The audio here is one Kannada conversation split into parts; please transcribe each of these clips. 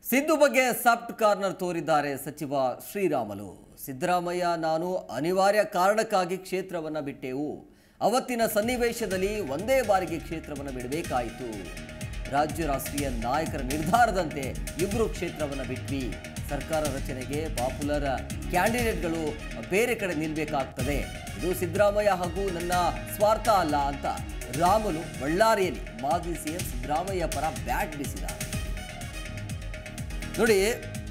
ಸಿದ್ದು ಬಗ್ಗೆ ಸಾಫ್ಟ್ ಕಾರ್ನರ್ ತೋರಿದ್ದಾರೆ ಸಚಿವ ಶ್ರೀರಾಮಲು ಸಿದ್ದರಾಮಯ್ಯ ನಾನು ಅನಿವಾರ್ಯ ಕಾರಣಕ್ಕಾಗಿ ಕ್ಷೇತ್ರವನ್ನು ಬಿಟ್ಟೆವು ಅವತ್ತಿನ ಸನ್ನಿವೇಶದಲ್ಲಿ ಒಂದೇ ಬಾರಿಗೆ ಕ್ಷೇತ್ರವನ್ನು ಬಿಡಬೇಕಾಯಿತು ರಾಜ್ಯ ರಾಷ್ಟ್ರೀಯ ನಾಯಕರ ನಿರ್ಧಾರದಂತೆ ಇಬ್ಬರು ಕ್ಷೇತ್ರವನ್ನು ಬಿಟ್ವಿ ಸರ್ಕಾರ ರಚನೆಗೆ ಪಾಪ್ಯುಲರ್ ಕ್ಯಾಂಡಿಡೇಟ್ಗಳು ಬೇರೆ ಕಡೆ ನಿಲ್ಬೇಕಾಗ್ತದೆ ಇದು ಸಿದ್ದರಾಮಯ್ಯ ಹಾಗೂ ನನ್ನ ಸ್ವಾರ್ಥ ಅಲ್ಲ ಅಂತ ರಾಮುಲು ಬಳ್ಳಾರಿಯಲ್ಲಿ ಮಾಜಿ ಸಿಎಂ ಸಿದ್ದರಾಮಯ್ಯ ಪರ ಬ್ಯಾಟ್ ಬೀಸಿದ್ದಾರೆ ನೋಡಿ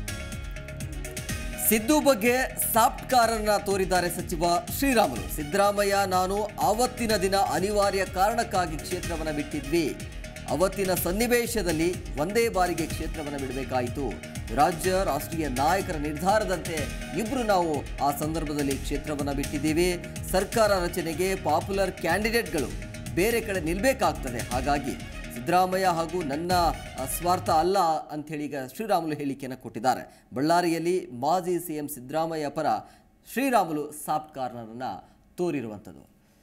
ಸಿದ್ದು ಬಗ್ಗೆ ಸಾಫ್ಟ್ ಕಾರನ್ನ ತೋರಿದ್ದಾರೆ ಸಚಿವ ಶ್ರೀರಾಮುಲು ಸಿದ್ದರಾಮಯ್ಯ ನಾನು ಆವತ್ತಿನ ದಿನ ಅನಿವಾರ್ಯ ಕಾರಣಕ್ಕಾಗಿ ಕ್ಷೇತ್ರವನ್ನು ಬಿಟ್ಟಿದ್ವಿ ಅವತ್ತಿನ ಸನ್ನಿವೇಶದಲ್ಲಿ ಒಂದೇ ಬಾರಿಗೆ ಕ್ಷೇತ್ರವನ್ನು ಬಿಡಬೇಕಾಯಿತು ರಾಜ್ಯ ರಾಷ್ಟ್ರೀಯ ನಾಯಕರ ನಿರ್ಧಾರದಂತೆ ಇಬ್ಬರು ನಾವು ಆ ಸಂದರ್ಭದಲ್ಲಿ ಕ್ಷೇತ್ರವನ್ನು ಬಿಟ್ಟಿದ್ದೀವಿ ಸರ್ಕಾರ ರಚನೆಗೆ ಪಾಪ್ಯುಲರ್ ಕ್ಯಾಂಡಿಡೇಟ್ಗಳು ಬೇರೆ ಕಡೆ ನಿಲ್ಬೇಕಾಗ್ತದೆ ಹಾಗಾಗಿ ಸಿದ್ದರಾಮಯ್ಯ ಹಾಗೂ ನನ್ನ ಆ, ಸ್ವಾರ್ಥ ಅಲ್ಲ ಅಂಥೇಳಿ ಈಗ ಶ್ರೀರಾಮುಲು ಹೇಳಿಕೆಯನ್ನು ಕೊಟ್ಟಿದ್ದಾರೆ ಬಳ್ಳಾರಿಯಲ್ಲಿ ಮಾಜಿ ಸಿ ಎಂ ಸಿದ್ದರಾಮಯ್ಯ ಪರ ಶ್ರೀರಾಮುಲು ಸಾಫ್ಟ್ ಕಾರ್ನರನ್ನು ತೋರಿರುವಂಥದ್ದು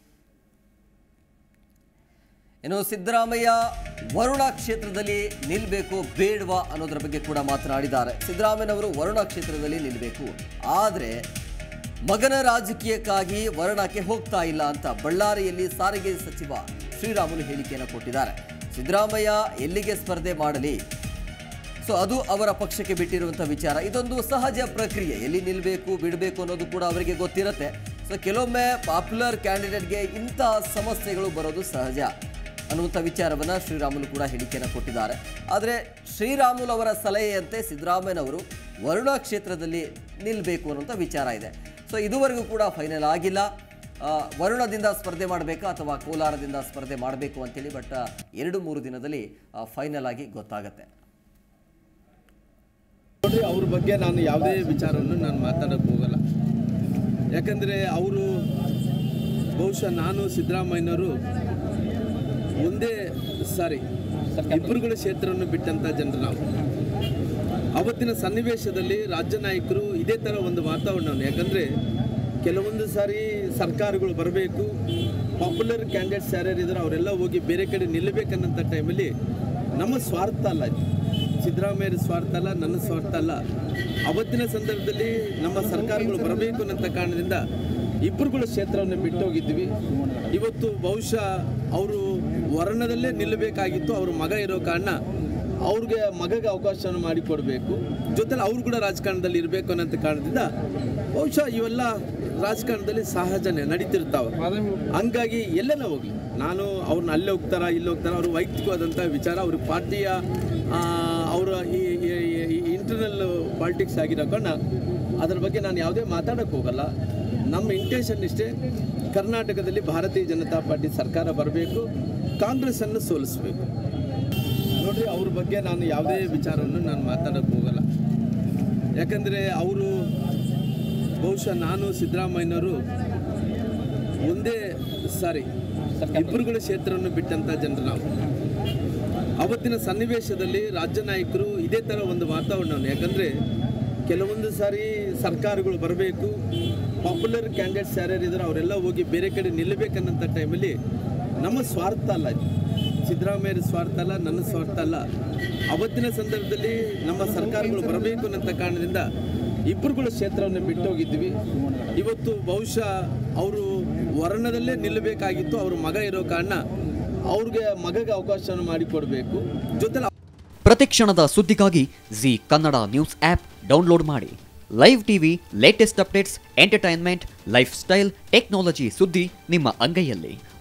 ಇನ್ನು ಸಿದ್ದರಾಮಯ್ಯ ವರುಣ ಕ್ಷೇತ್ರದಲ್ಲಿ ನಿಲ್ಲಬೇಕು ಬೇಡವಾ ಅನ್ನೋದರ ಬಗ್ಗೆ ಕೂಡ ಮಾತನಾಡಿದ್ದಾರೆ ಸಿದ್ದರಾಮಯ್ಯನವರು ವರುಣ ಕ್ಷೇತ್ರದಲ್ಲಿ ನಿಲ್ಲಬೇಕು ಆದರೆ ಮಗನ ರಾಜಕೀಯಕ್ಕಾಗಿ ವರುಣಕ್ಕೆ ಹೋಗ್ತಾ ಇಲ್ಲ ಅಂತ ಬಳ್ಳಾರಿಯಲ್ಲಿ ಸಾರಿಗೆ ಸಚಿವ ಶ್ರೀರಾಮುಲು ಹೇಳಿಕೆಯನ್ನು ಕೊಟ್ಟಿದ್ದಾರೆ ಸಿದ್ದರಾಮಯ್ಯ ಎಲ್ಲಿಗೆ ಸ್ಪರ್ಧೆ ಮಾಡಲಿ ಸೊ ಅದು ಅವರ ಪಕ್ಷಕ್ಕೆ ಬಿಟ್ಟಿರುವಂಥ ವಿಚಾರ ಇದೊಂದು ಸಹಜ ಪ್ರಕ್ರಿಯೆ ಎಲ್ಲಿ ನಿಲ್ಲಬೇಕು ಬಿಡಬೇಕು ಅನ್ನೋದು ಕೂಡ ಅವರಿಗೆ ಗೊತ್ತಿರುತ್ತೆ ಸೊ ಕೆಲವೊಮ್ಮೆ ಪಾಪ್ಯುಲರ್ ಕ್ಯಾಂಡಿಡೇಟ್ಗೆ ಇಂಥ ಸಮಸ್ಯೆಗಳು ಬರೋದು ಸಹಜ ಅನ್ನುವಂಥ ವಿಚಾರವನ್ನು ಶ್ರೀರಾಮುಲು ಕೂಡ ಹೇಳಿಕೆಯನ್ನು ಕೊಟ್ಟಿದ್ದಾರೆ ಆದರೆ ಶ್ರೀರಾಮುಲು ಅವರ ಸಲಹೆಯಂತೆ ಸಿದ್ದರಾಮಯ್ಯನವರು ವರುಣ ಕ್ಷೇತ್ರದಲ್ಲಿ ನಿಲ್ಲಬೇಕು ಅನ್ನುವಂಥ ವಿಚಾರ ಇದೆ ಸೊ ಇದುವರೆಗೂ ಕೂಡ ಫೈನಲ್ ಆಗಿಲ್ಲ ಆ, ವರುಣದಿಂದ ಸ್ಪರ್ಧೆ ಮಾಡಬೇಕಾ ಅಥವಾ ಕೋಲಾರದಿಂದ ಸ್ಪರ್ಧೆ ಮಾಡಬೇಕು ಅಂತೇಳಿ ಬಟ್ ಎರಡು ಮೂರು ದಿನದಲ್ಲಿ ಫೈನಲ್ ಆಗಿ ಗೊತ್ತಾಗತ್ತೆ ನೋಡ್ರಿ ಅವ್ರ ಬಗ್ಗೆ ನಾನು ಯಾವುದೇ ವಿಚಾರವನ್ನು ನಾನು ಮಾತಾಡೋಕ್ಕೆ ಹೋಗಲ್ಲ ಯಾಕಂದರೆ ಅವರು ಬಹುಶಃ ನಾನು ಸಿದ್ದರಾಮಯ್ಯನವರು ಒಂದೇ ಸಾರಿ ಇಬ್ಬರುಗಳ ಕ್ಷೇತ್ರವನ್ನು ಬಿಟ್ಟಂಥ ಜನರು ನಾವು ಅವತ್ತಿನ ಸನ್ನಿವೇಶದಲ್ಲಿ ರಾಜ್ಯ ನಾಯಕರು ಇದೇ ಥರ ಒಂದು ವಾತಾವರಣವನ್ನು ಯಾಕಂದರೆ ಕೆಲವೊಂದು ಸಾರಿ ಸರ್ಕಾರಗಳು ಬರಬೇಕು ಪಾಪ್ಯುಲರ್ ಕ್ಯಾಂಡಿಡೇಟ್ಸ್ ಯಾರ್ಯಾರು ಇದ್ದಾರೆ ಅವರೆಲ್ಲ ಹೋಗಿ ಬೇರೆ ಕಡೆ ನಿಲ್ಲಬೇಕನ್ನಂಥ ಟೈಮಲ್ಲಿ ನಮ್ಮ ಸ್ವಾರ್ಥ ಅಲ್ಲ ಇದು ಸಿದ್ದರಾಮಯ್ಯರ ಸ್ವಾರ್ಥ ಅಲ್ಲ ನನ್ನ ಸ್ವಾರ್ಥ ಅಲ್ಲ ಅವತ್ತಿನ ಸಂದರ್ಭದಲ್ಲಿ ನಮ್ಮ ಸರ್ಕಾರಗಳು ಬರಬೇಕು ಅನ್ನೋಂಥ ಕಾರಣದಿಂದ ಇಬ್ಬರುಗಳ ಕ್ಷೇತ್ರವನ್ನು ಬಿಟ್ಟೋಗಿದ್ವಿ ಇವತ್ತು ಬಹುಶಃ ಅವರು ವರ್ಣದಲ್ಲೇ ನಿಲ್ಲಬೇಕಾಗಿತ್ತು ಅವ್ರ ಮಗ ಇರೋ ಕಾರಣ ಅವ್ರಿಗೆ ಮಗಗೆ ಅವಕಾಶವನ್ನು ಮಾಡಿಕೊಡ್ಬೇಕು ಜೊತೆಲಿ ಅವ್ರು ಕೂಡ ರಾಜಕಾರಣದಲ್ಲಿ ಇರಬೇಕು ಅನ್ನೋಂಥ ಕಾರಣದಿಂದ ಬಹುಶಃ ಇವೆಲ್ಲ ರಾಜಕಾರಣದಲ್ಲಿ ಸಹಜನೇ ನಡೀತಿರ್ತಾವೆ ಹಂಗಾಗಿ ಎಲ್ಲೆಲ್ಲ ಹೋಗ್ಲಿ ನಾನು ಅವ್ರನ್ನ ಅಲ್ಲೇ ಹೋಗ್ತಾರ ಇಲ್ಲಿ ಹೋಗ್ತಾರ ಅವ್ರ ವೈಯಕ್ತಿಕವಾದಂಥ ವಿಚಾರ ಅವ್ರ ಪಾರ್ಟಿಯ ಆ, ಅವರ ಈ ಇಂಟರ್ನಲ್ ಪಾಲಿಟಿಕ್ಸ್ ಆಗಿರೋ ಕಾರಣ ಅದ್ರ ಬಗ್ಗೆ ನಾನು ಯಾವುದೇ ಮಾತಾಡೋಕ್ಕೆ ಹೋಗಲ್ಲ ನಮ್ಮ ಇಂಟೆನ್ಷನ್ ಇಷ್ಟೇ ಕರ್ನಾಟಕದಲ್ಲಿ ಭಾರತೀಯ ಜನತಾ ಪಾರ್ಟಿ ಸರ್ಕಾರ ಬರಬೇಕು ಕಾಂಗ್ರೆಸ್ಸನ್ನು ಸೋಲಿಸಬೇಕು ನೋಡ್ರಿ ಅವ್ರ ಬಗ್ಗೆ ನಾನು ಯಾವುದೇ ವಿಚಾರವನ್ನು ನಾನು ಮಾತಾಡೋಕ್ಕೆ ಹೋಗಲ್ಲ ಯಾಕಂದರೆ ಅವರು ಬಹುಶಃ ನಾನು ಸಿದ್ದರಾಮಯ್ಯನವರು ಒಂದೇ ಸಾರಿ ಇಬ್ಬರುಗಳ ಕ್ಷೇತ್ರವನ್ನು ಬಿಟ್ಟಂಥ ಜನರು ನಾವು ಅವತ್ತಿನ ಸನ್ನಿವೇಶದಲ್ಲಿ ರಾಜ್ಯ ನಾಯಕರು ಇದೇ ಥರ ಒಂದು ವಾತಾವರಣವನ್ನು ಯಾಕಂದರೆ ಕೆಲವೊಂದು ಸಾರಿ ಸರ್ಕಾರಗಳು ಬರಬೇಕು ಪಾಪ್ಯುಲರ್ ಕ್ಯಾಂಡಿಡೇಟ್ಸ್ ಯಾರ್ಯಾರು ಇದ್ದಾರೆ ಅವರೆಲ್ಲ ಹೋಗಿ ಬೇರೆ ಕಡೆ ನಿಲ್ಲಬೇಕನ್ನಂಥ ಟೈಮಲ್ಲಿ ನಮ್ಮ ಸ್ವಾರ್ಥ ಅಲ್ಲ ಇದು ಸಿದ್ದರಾಮಯ್ಯರ ಸ್ವಾರ್ಥ ಅಲ್ಲ ನನ್ನ ಸ್ವಾರ್ಥ ಅಲ್ಲ ಅವತ್ತಿನ ಸಂದರ್ಭದಲ್ಲಿ ನಮ್ಮ ಸರ್ಕಾರಗಳು ಬರಬೇಕು ಅನ್ನೋಂಥ ಕಾರಣದಿಂದ ಇಬ್ಬರುಗಳ ಕ್ಷೇತ್ರವನ್ನು ಬಿಟ್ಟೋಗಿದ್ವಿ ಇವತ್ತು ಬಹುಶಃ ಅವರು ವರ್ಣದಲ್ಲೇ ನಿಲ್ಲಬೇಕಾಗಿತ್ತು ಅವ್ರ ಮಗ ಇರೋ ಕಾರಣ ಅವ್ರಿಗೆ ಮಗಗೆ ಅವಕಾಶವನ್ನು ಮಾಡಿಕೊಡ್ಬೇಕು ಜೊತೆಲಿ ಪ್ರತಿಕ್ಷಣದ ಸುದ್ದಿಗಾಗಿ Zee Kannada news app download ಮಾಡಿ live TV latest updates entertainment lifestyle technology ಸುದ್ದಿ ನಿಮ್ಮ ಅಂಗೈಯಲ್ಲಿ